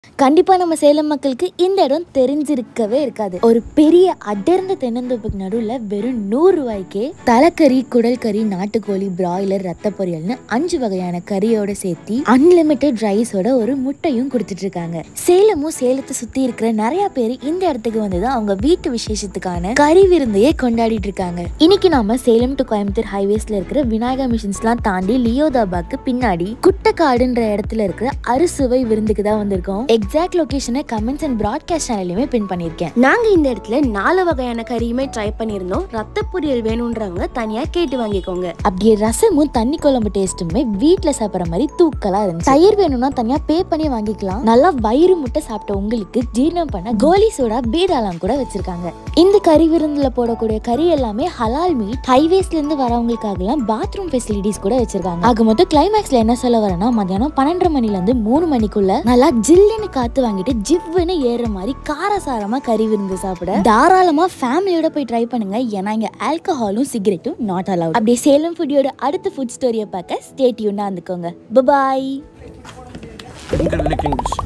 கண்டிப்பா நம்ம சேலம் மக்களுக்கு இந்த இடம் தெரிஞ்சிருக்கவே இருக்காது ஒரு பெரிய அடர்ந்த தென்னந்தோப்புக்கு நடுவுல வெறும் நூறு ரூபாய்க்கே தலைக்கறி குடல் கறி நாட்டுக்கோழி பிராய்லர் ரத்த பொரியல்னு அஞ்சு வகையான கறியோட சேர்த்து அன்லிமிட்டெட் ரைஸோட ஒரு முட்டையும் கொடுத்துட்டு இருக்காங்க சேலமும் சேலத்தை சுத்தி இருக்கிற நிறைய பேர் இந்த இடத்துக்கு வந்து தான் அவங்க வீட்டு விசேஷத்துக்கான கறி விருந்தையே கொண்டாடிட்டு இருக்காங்க இன்னைக்கு நாம சேலம் டு கோயம்புத்தூர் ஹைவேஸ்ல இருக்கிற விநாயகா மிஷின்ஸ்லாம் தாண்டி லியோதாபாக்கு பின்னாடி குட்டக்காடுன்ற இடத்துல இருக்கிற அறுசுவை விருந்துக்கு தான் வந்திருக்கோம் எக்ஸாக்ட் லொகேஷனை கமெண்ட்ஸ் அண்ட் ப்ராட்காஸ்ட் சேனல்லையுமே பின் பண்ணியிருக்கேன் நாங்க இந்த இடத்துல நாலு வகையான கறியுமே ட்ரை பண்ணியிருந்தோம் ரத்த பொரியல் வேணும்ன்றவங்க தனியா கேட்டு வாங்கிக்கோங்க அப்படியே ரசமும் தண்ணி குழம்பு டேஸ்ட்டுமே வீட்டில் சாப்பிட்ற மாதிரி தூக்கலா இருந்துச்சு தயிர் வேணும்னா தனியா பே பண்ணி வாங்கிக்கலாம் நல்லா வயிறு முட்டை சாப்பிட்ட உங்களுக்கு ஜீரணம் பண்ண கோலி சோடா பீடாலாம் கூட வச்சிருக்காங்க இந்த கறி விருந்துல போடக்கூடிய கறி எல்லாமே ஹலால் மீட் ஹைவேஸ்ல இருந்து வரவங்களுக்காகலாம் பாத்ரூம் ஃபெசிலிட்டிஸ் கூட வச்சிருக்காங்க ஆக மொத்தம் கிளைமேக்ஸ்ல என்ன சொல்ல வரேன்னா மத்தியானம் பன்னெண்டரை மணில இருந்து மூணு மணிக்குள்ள நல்லா ஜில்லுன்னு காத்து வாங்கிட்டு ஜிவ்வுன்னு ஏறுற மாதிரி காரசாரமா கறி விருந்து சாப்பிட தாராளமா ஃபேமிலியோட போய் ட்ரை பண்ணுங்க ஏன்னா இங்க ஆல்கஹாலும் சிகரெட்டும் நாட் அலவுட் அப்படியே சேலம் ஃபுட்டியோட அடுத்த ஃபுட் ஸ்டோரியை பார்க்க ஸ்டேட்யூனா இருந்துக்கோங்க பாய் Good looking dish.